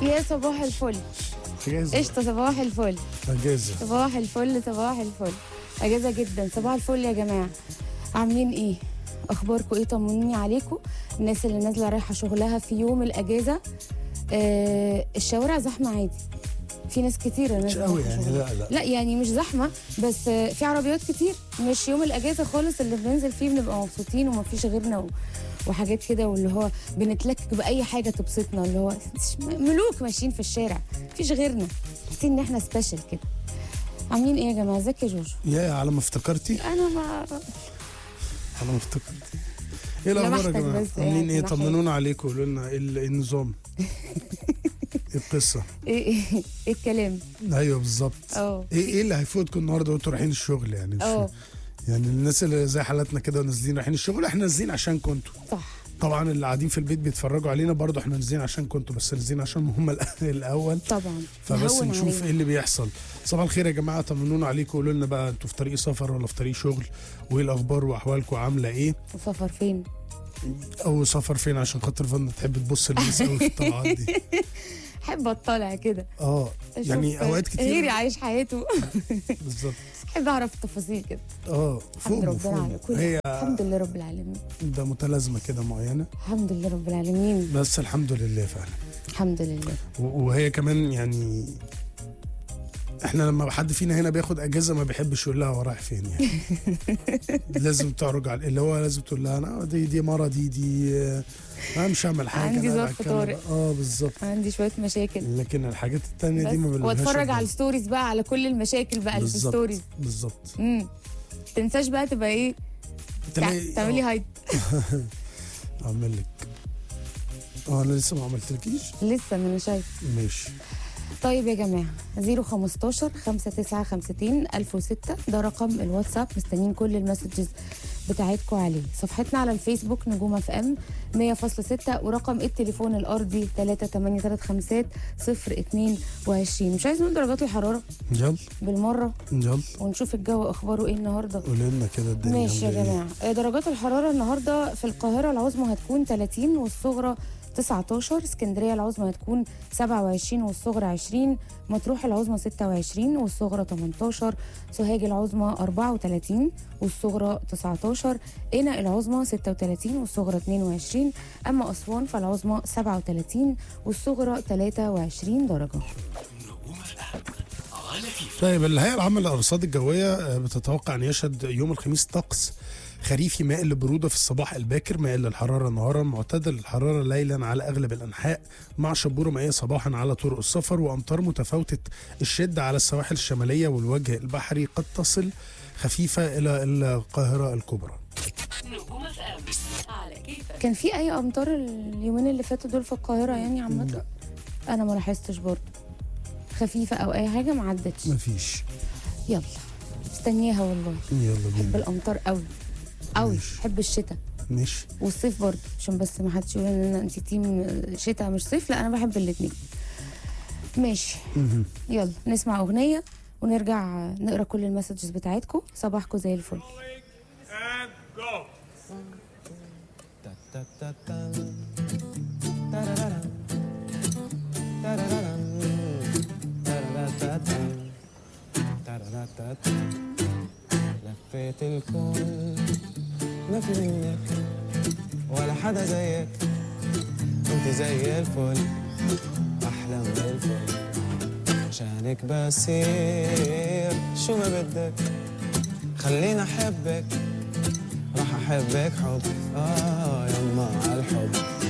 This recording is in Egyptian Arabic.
يا صباح الفل اجازه قشطة صباح الفل اجازه صباح الفل صباح الفل اجازة جدا صباح الفل يا جماعة عاملين ايه اخباركم ايه طمنوني عليكم الناس اللي نازلة رايحة شغلها في يوم الاجازة آه الشوارع زحمة عادي في ناس كتيرة مش نازلة قوي رايحة يعني شغلها. لا لا لا يعني مش زحمة بس آه، في عربيات كتير مش يوم الأجازة خالص اللي بننزل فيه بنبقى مبسوطين ومفيش غيرنا و... وحاجات كده واللي هو بنتلكك بأي حاجة تبسطنا اللي هو ملوك ماشيين في الشارع مفيش غيرنا حاسين إن إحنا سبيشال كده عاملين إيه يا جماعة ازيك يا جوجو يا على ما افتكرتي أنا ما على ما افتكرتي ايه الاخبار يا لمحتك جماعه بس عاملين يعني ايه ناحية. طمنونا عليكم قولوا لنا ايه ال- إيه النظام ايه القصه إيه إيه إيه الكلام ايوه بالظبط اه ايه ايه اللي هيفوتكم النهارده وانتوا رايحين الشغل يعني مش اه يعني الناس اللي زي حالاتنا كده ونازلين رايحين الشغل احنا نازلين عشان كنتوا صح طبعا اللي قاعدين في البيت بيتفرجوا علينا برضه احنا نازلين عشان كنتوا بس نازلين عشان هم الاول طبعا فبس نهون نشوف علينا. ايه اللي بيحصل صباح الخير يا جماعه طمنونا عليكم قولوا لنا بقى انتوا في طريق سفر ولا في طريق شغل وايه الاخبار واحوالكم عامله ايه وسفر فين او سفر فين عشان خاطر فن تحب تبص للناس قوي في الطلعات دي أحب أطلع كده اه أشوف يعني اوقات كتير غيري عايش حياته بالظبط أحب أعرف التفاصيل كده اه الحمد فوق ربنا فوق على كل هي الحمد لله رب العالمين ده متلازمه كده معينه الحمد لله رب العالمين بس الحمد لله فعلا الحمد لله و- وهي كمان يعني احنا لما حد فينا هنا بياخد اجازه ما بيحبش يقول لها هو رايح فين يعني لازم تعرج على اللي هو لازم تقول لها انا دي دي مرضي دي آه، انا مش هعمل حاجه عندي أنا ظرف هتكلم- طارئ. اه بالظبط عندي شويه مشاكل لكن الحاجات التانية بس دي ما بنلهاش واتفرج أجازة. على الستوريز بقى على كل المشاكل بقى اللي في بالظبط الستوريز بالظبط امم تنساش بقى تبقى ايه تع- تلاقي- تعملي آه، هايد اعمل لك اه انا لسه ما عملتلكيش لسه ما انا شايف ماشي طيب يا جماعه 015 5952 1006 ده رقم الواتساب مستنيين كل المسجز بتاعتكم عليه صفحتنا على الفيسبوك نجوم اف ام 100.6 ورقم التليفون الارضي 38350 022 مش عايز نقول درجات الحراره يلا بالمره يلا ونشوف الجو اخباره ايه النهارده قولي لنا كده الدنيا ماشي يا عاملة إيه؟ جماعه آه، درجات الحراره النهارده في القاهره العظمى هتكون 30 والصغرى 19 اسكندريه العظمى هتكون 27 والصغرى 20 مطروح العظمى 26 والصغرى 18 سوهاج العظمى 34 والصغرى 19 قنا العظمى 36 والصغرى 22 اما اسوان فالعظمى 37 والصغرى 23 درجه طيب الهيئة العامة للأرصاد الجوية آه، بتتوقع أن يشهد يوم الخميس طقس خريفي مائل للبرودة في الصباح الباكر مائل للحرارة نهارا معتدل الحرارة ليلا على أغلب الأنحاء مع شبورة مائية صباحا على طرق السفر وأمطار متفاوتة الشدة على السواحل الشمالية والوجه البحري قد تصل خفيفة إلى القاهرة الكبرى نجوم اف ام على كيفك كان في اي امطار اليومين اللي فاتوا دول في القاهره يعني عامه لا انا ما لاحظتش برضه خفيفه او اي حاجه ما عدتش مفيش يلا مستنياها والله يلا بحب بينا الامطار قوي قوي ماشي. بحب الشتاء ماشي والصيف برضه عشان بس ما حدش يقول ان انت تيم شتاء مش صيف لا انا بحب الاثنين ماشي مهم. يلا نسمع اغنيه ونرجع نقرا كل المسجز بتاعتكم صباحكم زي الفل and go. لفيت الكون ما في منك ولا حدا زيك انت زي الفل احلى من الفل عشانك بسير شو ما بدك خليني احبك راح احبك حب اه يما عالحب